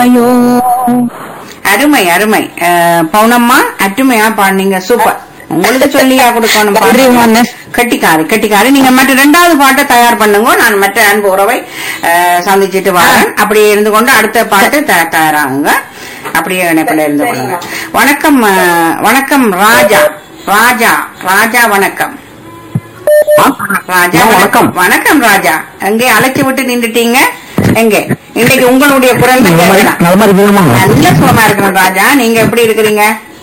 பாடினாயோ அருமை அருமை அஹ், பவுனம்மா அருமையா பாடுனீங்க சூப்பர் உங்களுக்கு சொல்லியா கொடுக்கணும் நன்றி, உமாண்ணே. கட்டிக்காரு கட்டிக்காரு நீங்க மற்ற ரெண்டாவது பாட்டை தயார் பண்ணுங்க நான் மற்ற அன்பு உறவை அஹ், சந்திச்சிட்டு வரேன் அப்படியே இருந்து கொண்டு அடுத்த பாட்டு த- தயாராகுங்க அப்படியே இணைப்பில் இருந்து கொள்ளுங்க வணக்கம் அஹ், வணக்கம் ராஜா ராஜா ராஜா வணக்கம் ராஜா வணக்கம். வணக்கம் ராஜா எங்கே அழைச்சி விட்டு நின்றுட்டீங்க எங்கே இன்னைக்கு உங்களுடைய குரல் தான் கேட்கலாம். நலமா இருக்கீங்களா நல்ல சுகமா இருக்கிறேன் ராஜா நீங்க எப்படி இருக்கிறீங்க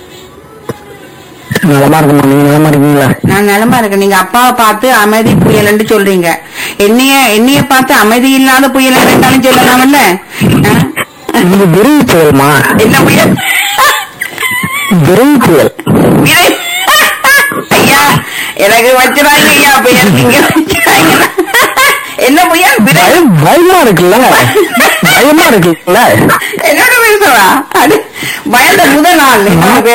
நலமா இருக்குமா நீங்க நலமா இருக்கீங்களா நான் நலமா இருக்கேன் நீங்க அப்பாவை பார்த்து அமைதி புயல்னு சொல்றீங்க என்னைய என்னைய பார்த்து அமைதி இல்லாத புயல் இருந்தாலும் சொல்லலாம்ல ஆ? இது விரைவு புயல்மா என்ன புயல் விரைவு புயல் விரை- ஐயா எனக்கு வச்சுறாங்க ஐயா புயல் நீங்க வச்சுறாங்க. என்ன புயல் விரை பயம் பயமா இருக்குல்ல பயமா இருக்குல்ல என்னோட பேசுறா அது பயந்த முதல் நாள்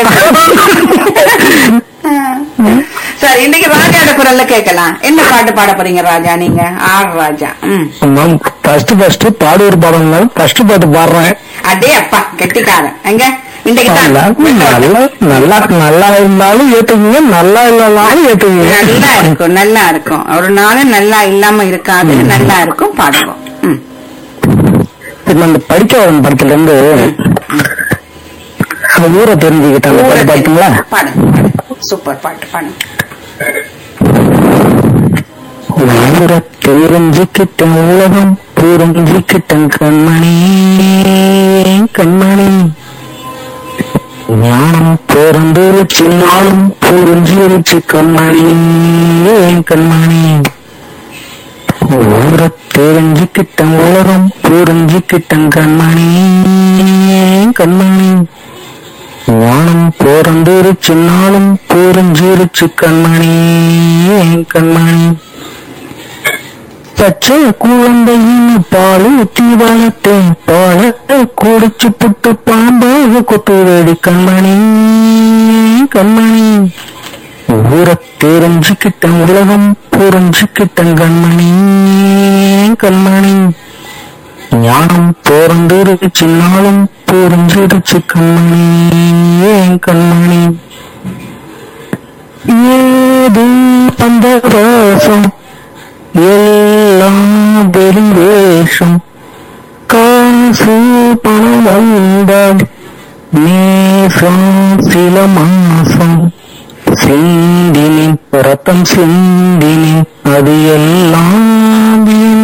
சரி இன்னைக்கு ராஜாட குரல்ல கேட்கலாம் என்ன பாட்டு பாட போறீங்க ராஜா நீங்க ஆர் ராஜா ம் மேம் ஃபர்ஸ்ட் ஃபர்ஸ்ட் பாடுவர் பாடம் ஃபர்ஸ்ட் பாட்டு பாடுறேன் அடே அப்பா கெட்டிக்காரன் எங்க இன்னைக்கு தான் நல்லா நல்லா நல்லா நல்லா இருந்தாலும் ஏத்துக்குங்க நல்லா இல்லைனாலும் ஏத்துக்குங்க நல்லா இருக்கும் நல்லா இருக்கும் ஒரு நாளும் நல்லா இல்லாம இருக்காது நல்லா இருக்கும் பாடுவோம் ம் இப்ப அந்த படிக்க வரும் படத்துல இருந்து அந்த ஊரை தெரிஞ்சுக்கிட்டேன் அந்த பாட்டு பாட்டுங்களா பாடு பாடு. சூப்பர் பாட்டு பாடு ஊரை தெரிஞ்சுக்கிட்டேன் உலகம் புரிஞ்சுக்கிட்டேன் கண்மணி கண்மணி ஞானம் பிறந்துருச்சு நாளும் புரிஞ்சிருச்சு கண்மணி கண்மணி ஊரை தெரிஞ்சுக்கிட்டேன் உலகம் புரிஞ்சுக்கிட்டேன் கண்மணி கண்மணி ஞானம் பிறந்துருச்சு நாளும் புரிஞ்சிருச்சு கண்மணி கண்மணி பச்சை குழந்தையின் பால் ஊத்தி வளர்த்தேன் பால குடிச்சு புட்டு பாம்பாக கொத்து வேடி கண்மணி கண்மணி ஊரை தெரிஞ்சுக்கிட்டேன் உலகம் புரிஞ்சுக்கிட்டேன் கண்மணி கண்மணி ஞானம் பிறந்திருச்சு நாளும் புரிஞ்சிருச்சு கண்மணி கண்மணி ஏது அந்த வாசம் எல்லாம் வெளிவேஷம் காசு பணம் வந்தால் நேசம் சில மாசம் சிந்தினேன் ரத்தம் சிந்தினேன் அது எல்லாம் வீண்